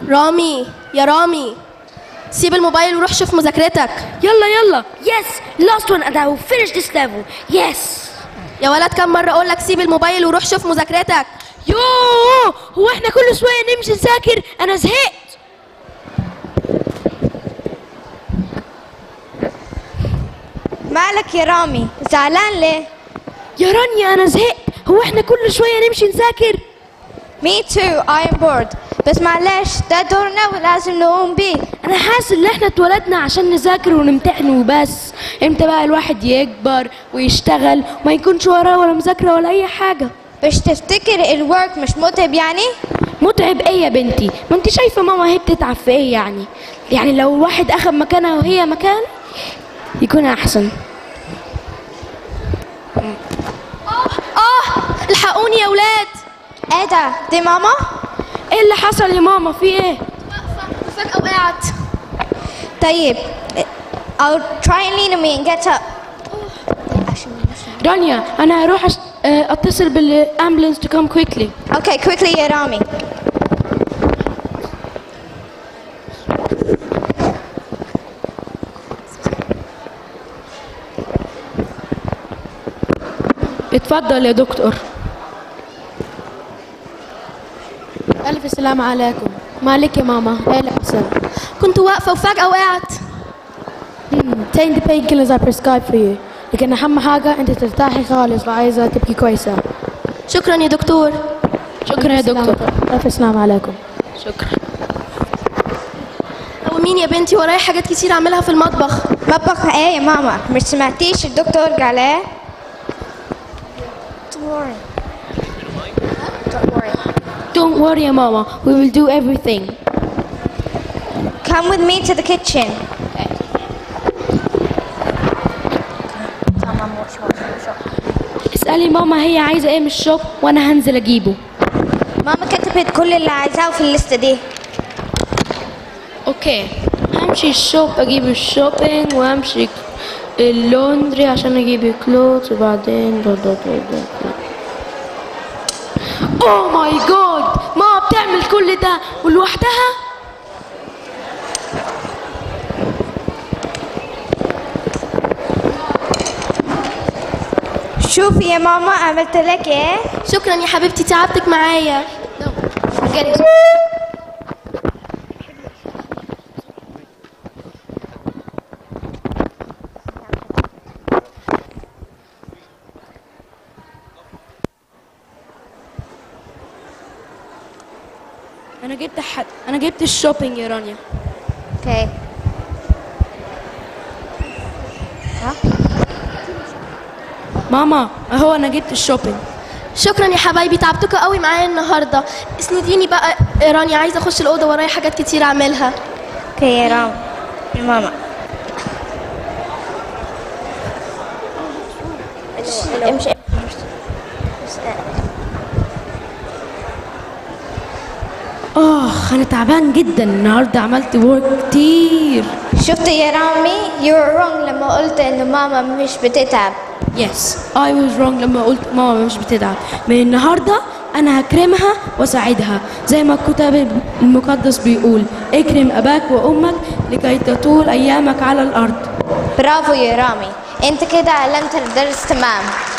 رامي يا رامي سيب الموبايل وروح شوف مذاكرتك يلا يلا yes last one and I will finish this level yes يا ولد كم مرة أقول لك سيب الموبايل وروح شوف مذاكرتك يوه هو احنا كل شويه نمشي نذاكر انا زهقت مالك يا رامي زعلان ليه يا رانيا انا زهقت هو احنا كل شويه نمشي نذاكر Me too I am bored بس معلش ده دورنا ولازم نقوم بيه انا حاسس ان احنا اتولدنا عشان نذاكر ونمتحن وبس امتى بقى الواحد يكبر ويشتغل وما يكونش وراه ولا مذاكره ولا اي حاجه مش تفتكر الورك مش متعب يعني متعب ايه يا بنتي ما انت شايفه ماما هي بتتعب في ايه يعني يعني لو الواحد اخذ مكانها وهي مكان يكون احسن آه الحقوني يا ولاد ايه ده دي ماما ايه اللي حصل يا ماما في ايه فجأة وقعت طيب I'll try and lean on me and get up رانيا انا هروح أش... اه، اتصل بالامبولانس to come quickly Okay quickly يا رامي اتفضل يا دكتور ألف سلام عليكم مالك يا ماما إيه اللي حصل كنت واقفة وفجأة وقعت Take the painkillers I prescribed for you لكن أهم حاجة أنت ترتاحي خالص وعايزة تبقي كويسة شكرا يا دكتور شكرا يا دكتور ألف سلام عليكم شكرا أو مين يا بنتي ورايا حاجات كتير أعملها في المطبخ مطبخ ايه يا ماما مش سمعتيش الدكتور قال ايه Don't worry Don't worry Don't worry يا ماما we will do everything Come with me to the kitchen اسألي ماما هي عايزة ايه من الشوب وانا هنزل اجيبه ماما كتبت كل اللي عايزاه في الليستة دي اوكي همشي الشوب اجيب الشوبينج وامشي اللوندري عشان اجيب الكلوت وبعدين دا دا دا دا دا. اوه ماي جاد ماما بتعمل كل ده ولوحدها شوفي يا ماما عملت لك ايه شكرا يا حبيبتي تعبتك معايا انا جبت حد انا جبت الشوبينج يا رانيا اوكي ماما اهو انا جبت الشوبينج شكرا يا حبايبي تعبتكوا قوي معايا النهارده اسنديني بقى يا رانيا عايزه اخش الاوضه ورايا حاجات كتير اعملها اوكي يا رام يا ماما امشي اخ انا تعبان جدا النهارده عملت ورك كتير شفت يا رامي you were wrong لما قلت انه ماما مش بتتعب يس اي واز رونج لما قلت ماما مش بتتعب من النهارده انا هكرمها واساعدها زي ما الكتاب المقدس بيقول اكرم اباك وامك لكي تطول ايامك على الارض برافو يا رامي انت كده علمت الدرس تمام